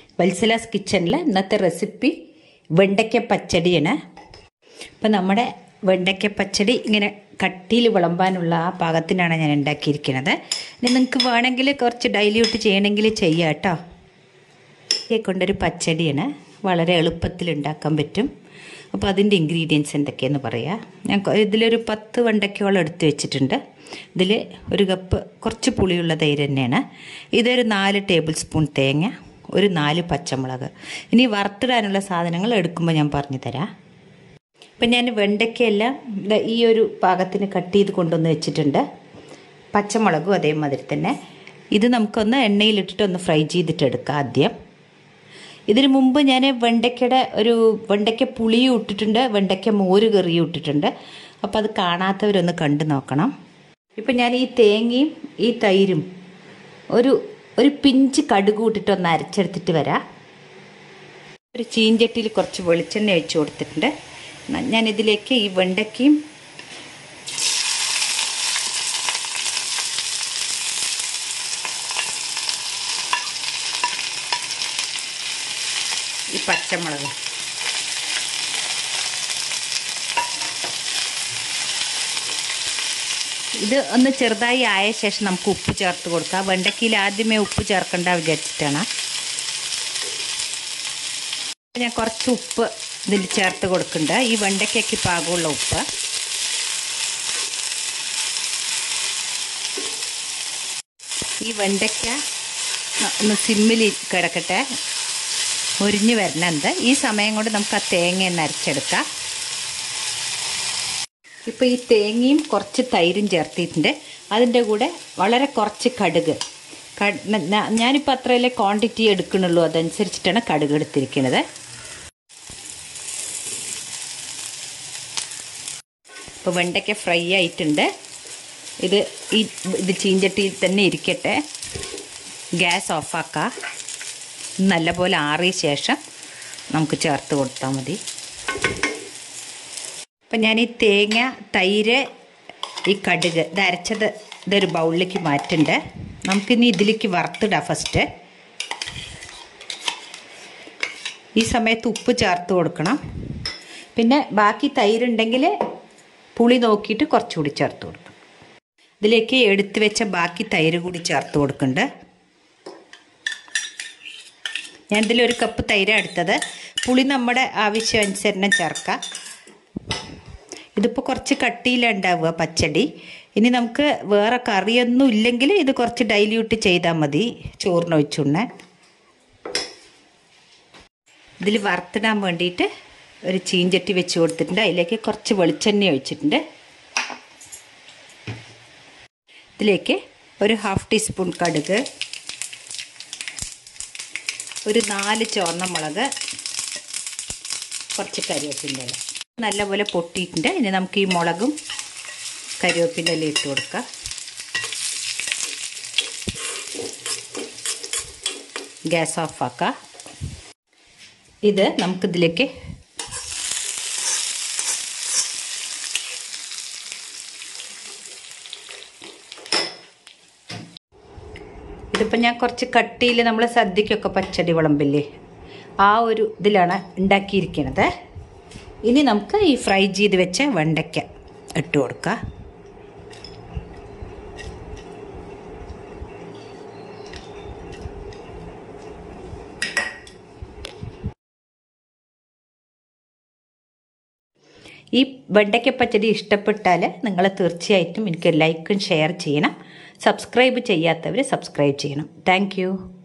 വത്സലാസ് കിച്ചണിൽ ഇന്നത്തെ റെസിപ്പി വെണ്ടയ്ക്ക പച്ചടിയാണ് അപ്പം നമ്മുടെ വെണ്ടയ്ക്ക പച്ചടി ഇങ്ങനെ കട്ടിയിൽ വിളമ്പാനുള്ള ആ പാകത്തിനാണ് ഞാൻ ഉണ്ടാക്കിയിരിക്കുന്നത് ഇനി നിങ്ങൾക്ക് വേണമെങ്കിൽ കുറച്ച് ഡൈല്യൂട്ട് ചെയ്യണമെങ്കിൽ ചെയ്യാം കേട്ടോ ഇതേ കൊണ്ടൊരു പച്ചടിയാണ് വളരെ എളുപ്പത്തിൽ ഉണ്ടാക്കാൻ പറ്റും അപ്പോൾ അതിൻ്റെ ഇൻഗ്രീഡിയൻസ് എന്തൊക്കെയെന്ന് പറയാം ഞാൻ കൊ- ഇതിലൊരു പത്ത് വെണ്ടയ്ക്കോളം എടുത്ത് വെച്ചിട്ടുണ്ട് ഇതിൽ ഒരു കപ്പ് കുറച്ച് പുളിയുള്ള തൈര് തന്നെയാണ് ഇതൊരു നാല് ടേബിൾ സ്പൂൺ തേങ്ങ ഒരു നാല് പച്ചമുളക് ഇനി വറുത്തിടാനുള്ള സാധനങ്ങൾ എടുക്കുമ്പോൾ ഞാൻ പറഞ്ഞു തരാം ഇപ്പം ഞാൻ വെണ്ടയ്ക്കയെല്ലാം ദാ ഈ ഒരു പാകത്തിന് കട്ട് ചെയ്ത് കൊണ്ടുവന്ന് വെച്ചിട്ടുണ്ട് പച്ചമുളകും അതേമാതിരി തന്നെ ഇത് നമുക്കൊന്ന് എണ്ണയിലിട്ടിട്ട് ഒന്ന് ഫ്രൈ ചെയ്തിട്ടെടുക്കാം ആദ്യം ഇതിന് മുമ്പ് ഞാൻ വെണ്ടയ്ക്കയുടെ ഒരു വെണ്ടയ്ക്ക പുളിയും ഇട്ടിട്ടുണ്ട് വെണ്ടയ്ക്ക മോര് കറിയും ഇട്ടിട്ടുണ്ട് അപ്പോൾ അത് കാണാത്തവരൊന്ന് കണ്ടു നോക്കണം ഇപ്പം ഞാൻ ഈ തേങ്ങയും ഈ തൈരും ഒരു ഒരു പിഞ്ച് കടുക് ഇട്ടിട്ട് ഒന്ന് അരച്ചെടുത്തിട്ട് വരാം ഒരു ചീഞ്ചട്ടിയിൽ കുറച്ച് വെളിച്ചെണ്ണ ഒഴിച്ച് കൊടുത്തിട്ടുണ്ട് ന- ഞാൻ ഇതിലേക്ക് ഈ വെണ്ടയ്ക്കയും ഈ പച്ചമുളക് ഇത് ഒന്ന് ചെറുതായി ആയ ശേഷം നമുക്ക് ഉപ്പ് ചേർത്ത് കൊടുക്കാം വെണ്ടയ്ക്കയിൽ ആദ്യമേ ഉപ്പ് ചേർക്കണ്ട വിചാരിച്ചിട്ടാണ് ഞാൻ കുറച്ച് ഉപ്പ് ഇതിൽ ചേർത്ത് കൊടുക്കുന്നുണ്ട് ഈ വെണ്ടയ്ക്കയ്ക്ക് പാകമുള്ള ഉപ്പ് ഈ വെണ്ടയ്ക്ക ഒന്ന് സിമ്മിൽ കിടക്കട്ടെ മുരിഞ്ഞ് വരണുണ്ട് ഈ സമയം കൊണ്ട് നമുക്ക് ആ തേങ്ങ ഒന്ന് അരച്ചെടുക്കാം ഇപ്പോൾ ഈ തേങ്ങയും കുറച്ച് തൈരും ചേർത്തിട്ടുണ്ട് അതിൻ്റെ കൂടെ വളരെ കുറച്ച് കടുക് കട്- ഞാ- ഞാനിപ്പോൾ അത്രയല്ലേ ക്വാണ്ടിറ്റി എടുക്കണുള്ളൂ അതനുസരിച്ചിട്ടാണ് കടുക് എടുത്തിരിക്കുന്നത് ഇപ്പോൾ വെണ്ടയ്ക്ക ഫ്രൈ ആയിട്ടുണ്ട് ഇത് ഈ ഇത് ചീഞ്ചട്ടിയിൽ തന്നെ ഇരിക്കട്ടെ ഗ്യാസ് ഓഫാക്കാം നല്ലപോലെ ആറിയ ശേഷം നമുക്ക് ചേർത്ത് കൊടുത്താൽ മതി അപ്പം ഞാൻ ഈ തേങ്ങ തൈര് ഈ കടുക് ഇത് അരച്ചത് ഇതൊരു ബൗളിലേക്ക് മാറ്റുന്നുണ്ട് നമുക്കിനി ഇതിലേക്ക് വറുത്തിടാം ഫസ്റ്റ് ഈ സമയത്ത് ഉപ്പ് ചേർത്ത് കൊടുക്കണം പിന്നെ ബാക്കി തൈരുണ്ടെങ്കിൽ പുളി നോക്കിയിട്ട് കുറച്ചുകൂടി ചേർത്ത് കൊടുക്കണം ഇതിലേക്ക് എടുത്തു വെച്ച ബാക്കി തൈര് കൂടി ചേർത്ത് കൊടുക്കുന്നുണ്ട് ഞാൻ ഇതിലൊരു കപ്പ് തൈര് എടുത്തത് പുളി നമ്മുടെ ആവശ്യാനുസരണം ചേർക്കാം ഇതിപ്പോൾ കുറച്ച് കട്ടിയിലുണ്ടാവുക പച്ചടി ഇനി നമുക്ക് വേറെ കറിയൊന്നും ഇല്ലെങ്കിൽ ഇത് കുറച്ച് ഡൈല്യൂട്ട് ചെയ്താൽ മതി ചോറിന് ഒഴിച്ചുണ്ണ ഇതിൽ വറുത്തിടാൻ വേണ്ടിയിട്ട് ഒരു ചീഞ്ചട്ടി വെച്ച് കൊടുത്തിട്ടുണ്ട് അതിലേക്ക് കുറച്ച് വെളിച്ചെണ്ണ ഒഴിച്ചിട്ടുണ്ട് ഇതിലേക്ക് ഒരു ഹാഫ് ടീസ്പൂൺ കടുക് ഒരു നാല് ചുവന്ന മുളക് കുറച്ച് കരിവേപ്പിൻ്റെ ഇല നല്ലപോലെ പൊട്ടിയിട്ടുണ്ട് ഇനി നമുക്ക് ഈ മുളകും കരിവേപ്പിൻ്റെ ഇല ഇട്ട് കൊടുക്കാം ഗ്യാസ് ഓഫ് ആക്കാം ഇത് നമുക്കിതിലേക്ക് ഇതിപ്പോൾ ഞാൻ കുറച്ച് കട്ടിയിൽ നമ്മൾ സദ്യക്കൊക്കെ പച്ചടി വിളമ്പില്ലേ ആ ഒരു ഇതിലാണ് ഉണ്ടാക്കിയിരിക്കുന്നത് ഇനി നമുക്ക് ഈ ഫ്രൈ ചെയ്ത് വെച്ച വെണ്ടയ്ക്ക ഇട്ട് കൊടുക്കാം ഈ വെണ്ടയ്ക്ക പച്ചടി ഇഷ്ടപ്പെട്ടാൽ നിങ്ങൾ തീർച്ചയായിട്ടും എനിക്ക് ലൈക്കും ഷെയർ ചെയ്യണം സബ്സ്ക്രൈബ് ചെയ്യാത്തവർ സബ്സ്ക്രൈബ് ചെയ്യണം താങ്ക്